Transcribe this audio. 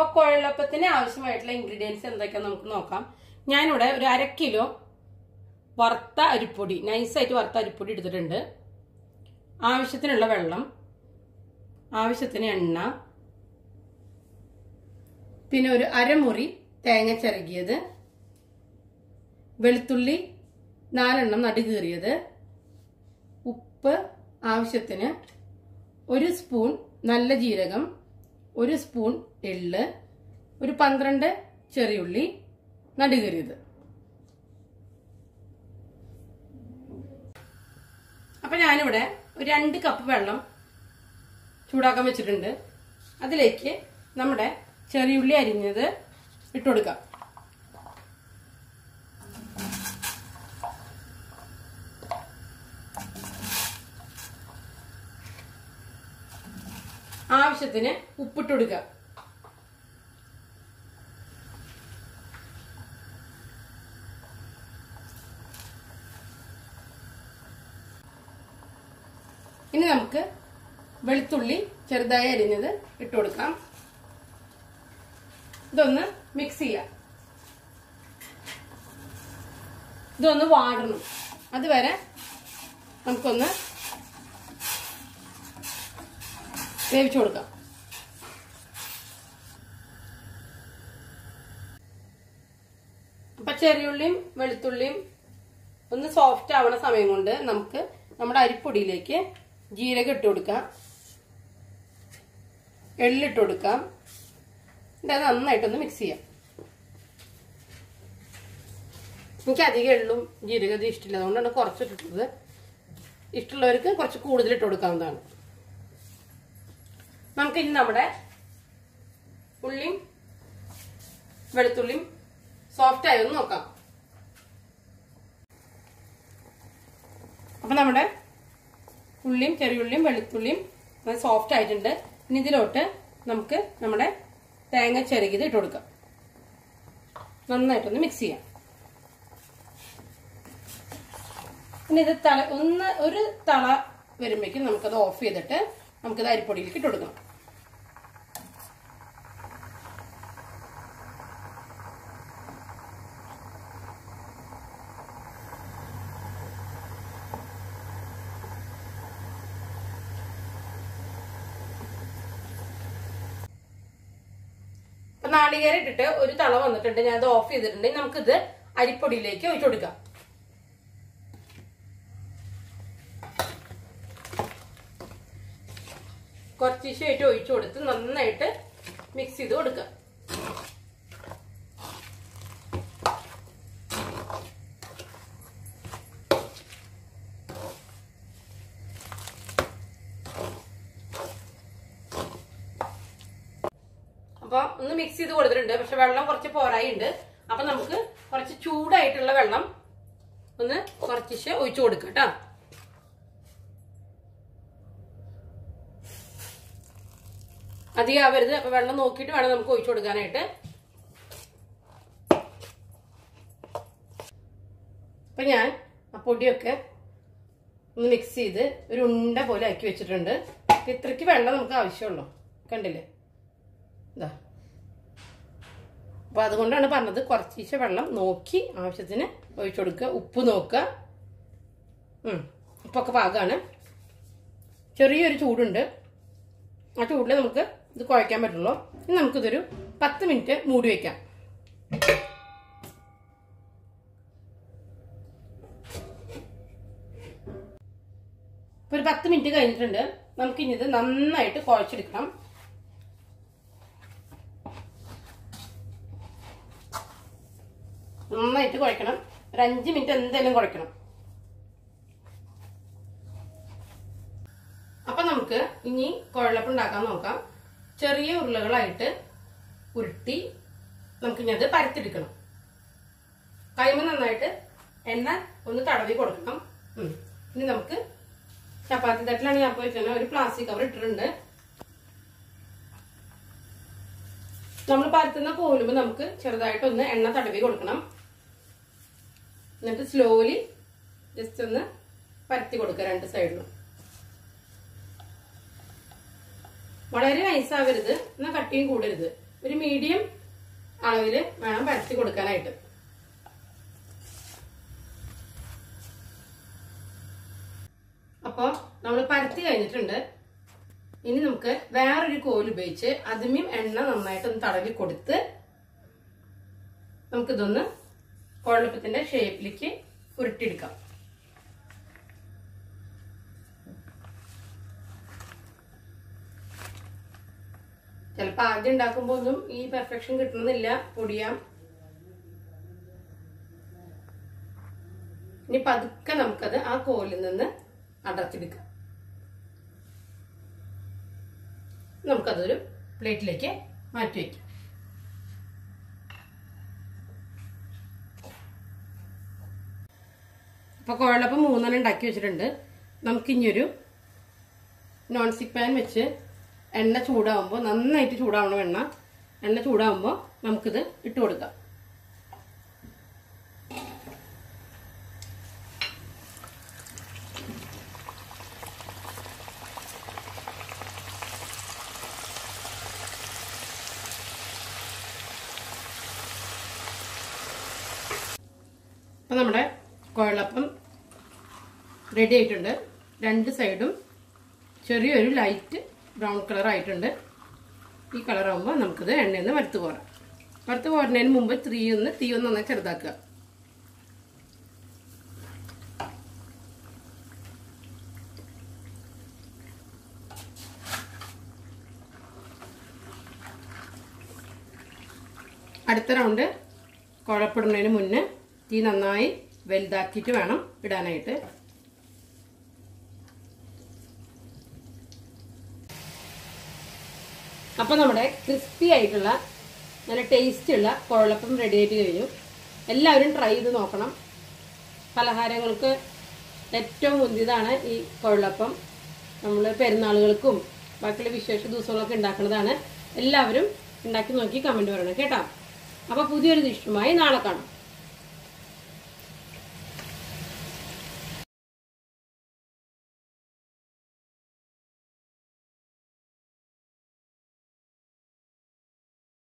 അപ്പൊ കുഴലപ്പത്തിന് ആവശ്യമായിട്ടുള്ള ഇൻഗ്രീഡിയൻസ് എന്തൊക്കെയാന്ന് നമുക്ക് നോക്കാം ഞാനിവിടെ ഒരു അര കിലോ വറുത്ത അരിപ്പൊടി നൈസായിട്ട് വറുത്ത അരിപ്പൊടി എടുത്തിട്ടുണ്ട് ആവശ്യത്തിനുള്ള വെള്ളം ആവശ്യത്തിന് എണ്ണ പിന്നെ ഒരു അരമുറി തേങ്ങ ചിരകിയത് വെളുത്തുള്ളി നാലെണ്ണം നടുകീറിയത് ഉപ്പ് ആവശ്യത്തിന് ഒരു സ്പൂൺ നല്ല ജീരകം ഒരു സ്പൂൺ എള്ള് ഒരു പന്ത്രണ്ട് ചെറിയുള്ളി നടുകീറിയത് അപ്പൊ ഞാനിവിടെ ഒരു രണ്ട് കപ്പ് വെള്ളം ചൂടാക്കാൻ വെച്ചിട്ടുണ്ട് അതിലേക്ക് നമ്മുടെ ചെറിയുള്ളി അരിഞ്ഞത് ഇട്ടുകൊടുക്കാം ആവശ്യത്തിന് ഉപ്പിട്ട് കൊടുക്കുക ഇനി നമുക്ക് വെളുത്തുള്ളി ചെറുതായി അരിഞ്ഞത് ഇട്ട് കൊടുക്കാം ഇതൊന്ന് മിക്സ് ചെയ്യാം ഇതൊന്ന് വാടണം അതുവരെ നമുക്കൊന്ന് വേവിച്ചു കൊടുക്കാം അപ്പൊ ചെറിയുള്ളിയും വെളുത്തുള്ളിയും ഒന്ന് സോഫ്റ്റ് ആവണ സമയം കൊണ്ട് നമുക്ക് നമ്മുടെ അരിപ്പൊടിയിലേക്ക് ജീരകം ഇട്ട് കൊടുക്കാം എള്ളിട്ട് കൊടുക്കാം എന്നിട്ട് അത് നന്നായിട്ടൊന്ന് മിക്സ് ചെയ്യാം എനിക്ക് അധികം എള്ളും ജീരകം ഇഷ്ടമില്ല അതുകൊണ്ടാണ് കുറച്ചിട്ടിട്ടത് ഇഷ്ടമുള്ളവർക്ക് കുറച്ച് കൂടുതൽ ഇട്ട് കൊടുക്കാവുന്നതാണ് നമുക്ക് ഇനി നമ്മുടെ ഉള്ളിയും വെളുത്തുള്ളിയും സോഫ്റ്റ് ആയി ഒന്ന് നോക്കാം അപ്പൊ നമ്മുടെ ഉള്ളിയും ചെറിയുള്ളിയും വെളുത്തുള്ളിയും സോഫ്റ്റ് ആയിട്ടുണ്ട് ഇനി ഇതിലോട്ട് നമുക്ക് നമ്മുടെ തേങ്ങ ചിരകിത് ഇട്ട് കൊടുക്കാം നന്നായിട്ടൊന്ന് മിക്സ് ചെയ്യാം ഇനി ഇത് തള ഒന്ന് ഒരു തള വരുമ്പോഴേക്കും നമുക്കത് ഓഫ് ചെയ്തിട്ട് നമുക്കത് അരിപ്പൊടിയിലേക്ക് ഇട്ട് കൊടുക്കണം അപ്പൊ നാളികേരം ഇട്ടിട്ട് ഒരു തള വന്നിട്ടുണ്ട് ഞാൻ അത് ഓഫ് ചെയ്തിട്ടുണ്ട് നമുക്കിത് അരിപ്പൊടിയിലേക്ക് ഒഴിച്ചു കൊടുക്കാം കുറച്ചിശമായിട്ട് ഒഴിച്ചു കൊടുത്ത് നന്നായിട്ട് മിക്സ് ചെയ്ത് കൊടുക്കുക അപ്പൊ ഒന്ന് മിക്സ് ചെയ്ത് കൊടുത്തിട്ടുണ്ട് പക്ഷെ വെള്ളം കുറച്ച് പോരായി ഉണ്ട് അപ്പൊ നമുക്ക് കുറച്ച് ചൂടായിട്ടുള്ള വെള്ളം ഒന്ന് കുറച്ചിശ് ഒഴിച്ചു കൊടുക്കാം കേട്ടോ അധികം ആവരുത് അപ്പൊ വെള്ളം നോക്കിയിട്ട് വേണം നമുക്ക് ഒഴിച്ചു കൊടുക്കാനായിട്ട് അപ്പൊ ഞാൻ ആ പൊടിയൊക്കെ ഒന്ന് മിക്സ് ചെയ്ത് ഒരു ഉണ്ട പോലെ ആക്കി വെച്ചിട്ടുണ്ട് ഇത്രയ്ക്ക് വെള്ളം നമുക്ക് ആവശ്യമുള്ളൂ കണ്ടില്ലേ ഇതാ അപ്പൊ അതുകൊണ്ടാണ് പറഞ്ഞത് കുറച്ചീശ വെള്ളം നോക്കി ആവശ്യത്തിന് ഒഴിച്ചു കൊടുക്കുക ഉപ്പ് നോക്കുക ഉം ഉപ്പൊക്കെ പാകമാണ് ചെറിയൊരു ചൂടുണ്ട് ആ ചൂടിൽ നമുക്ക് ഇത് കുഴയ്ക്കാൻ പറ്റുള്ളൂ ഇനി നമുക്കിതൊരു പത്ത് മിനിറ്റ് മൂടി വയ്ക്കാം ഇപ്പൊ ഒരു പത്ത് മിനിറ്റ് കഴിഞ്ഞിട്ടുണ്ട് നമുക്ക് ഇനി ഇത് നന്നായിട്ട് കുഴച്ചെടുക്കണം നന്നായിട്ട് കുഴക്കണം ഒരു അഞ്ച് മിനിറ്റ് എന്തായാലും കുഴക്കണം അപ്പൊ നമുക്ക് ഇനി കുഴലപ്പം ഉണ്ടാക്കാൻ നോക്കാം ചെറിയ ഉരുളകളായിട്ട് ഉരുട്ടി നമുക്ക് ഇനി അത് പരത്തിയെടുക്കണം കൈമ നന്നായിട്ട് എണ്ണ ഒന്ന് തടവി കൊടുക്കണം ഉം. ഇനി നമുക്ക് ചപ്പാത്തി തട്ടിലാണ് ഞാൻ പോയി വെച്ചാൽ ഒരു പ്ലാസ്റ്റിക് കവർ ഇട്ടിട്ടുണ്ട് നമ്മൾ പരത്തുന്ന കോലുമ്പോൾ നമുക്ക് ചെറുതായിട്ടൊന്ന് എണ്ണ തടവി കൊടുക്കണം എന്നിട്ട് സ്ലോലി ജസ്റ്റ് ഒന്ന് പരത്തി കൊടുക്കുക രണ്ട് സൈഡിലും വളരെ നൈസാവരുത് എന്നാൽ കട്ടിയും കൂടരുത് ഒരു മീഡിയം അളവിൽ വേണം പരത്തി കൊടുക്കാനായിട്ട് അപ്പോൾ നമ്മൾ പരത്തി കഴിഞ്ഞിട്ടുണ്ട് ഇനി നമുക്ക് വേറൊരു കോല് ഉപയോഗിച്ച് അതിമയും എണ്ണ നന്നായിട്ടൊന്ന് തടവി കൊടുത്ത് നമുക്കിതൊന്ന് കുഴലപ്പത്തിന്റെ ഷേപ്പിലേക്ക് ഉരുട്ടിയെടുക്കാം ചിലപ്പോൾ ആദ്യം ഉണ്ടാക്കുമ്പോൾ ഒന്നും ഈ പെർഫെക്ഷൻ കിട്ടണമെന്നില്ല പൊടിയാം ഇനി പതുക്കെ നമുക്കത് ആ കോലിൽ നിന്ന് അടർത്തിയെടുക്കാം നമുക്കതൊരു പ്ലേറ്റിലേക്ക് മാറ്റി വയ്ക്കാം അപ്പോൾ കുഴലപ്പം മൂന്നെണ്ണം ഉണ്ടാക്കി വെച്ചിട്ടുണ്ട് നമുക്കിനിയൊരു നോൺ സ്റ്റിക്ക് പാൻ വെച്ച് എണ്ണ ചൂടാവുമ്പോൾ നന്നായിട്ട് ചൂടാവണം എണ്ണ എണ്ണ ചൂടാവുമ്പോൾ നമുക്കിത് ഇട്ട് കൊടുക്കാം അപ്പം നമ്മുടെ കുഴലപ്പം റെഡി ആയിട്ടുണ്ട് രണ്ട് സൈഡും ചെറിയൊരു ലൈറ്റ് ബ്രൗൺ കളർ ആയിട്ടുണ്ട് ഈ കളറാകുമ്പോൾ നമുക്കിത് എണ്ണയിൽ നിന്ന് വറുത്ത് പോരാം വറുത്ത് പോരുന്നതിന് മുമ്പ് തീ ഒന്ന് തീ ഒന്ന് നന്നായി ചെറുതാക്കുക അടുത്ത റൗണ്ട് കുഴപ്പിടുന്നതിന് മുന്നേ തീ നന്നായി വലുതാക്കിയിട്ട് വേണം ഇടാനായിട്ട് അപ്പോൾ നമ്മുടെ ക്രിസ്പി ആയിട്ടുള്ള നല്ല ടേസ്റ്റ് ഉള്ള കുഴലപ്പം റെഡി ആയിട്ട് കഴിഞ്ഞു എല്ലാവരും ട്രൈ ചെയ്ത് നോക്കണം പലഹാരങ്ങൾക്ക് ഏറ്റവും മുന്തിയതാണ് ഈ കുഴലപ്പം നമ്മൾ പെരുന്നാളുകൾക്കും ബാക്കിയുള്ള വിശേഷ ദിവസങ്ങളൊക്കെ ഉണ്ടാക്കുന്നതാണ് എല്ലാവരും ഉണ്ടാക്കി നോക്കി കമൻറ്റ് പറയണം കേട്ടോ അപ്പോൾ പുതിയൊരു ഡിഷുമായി നാളെ കാണാം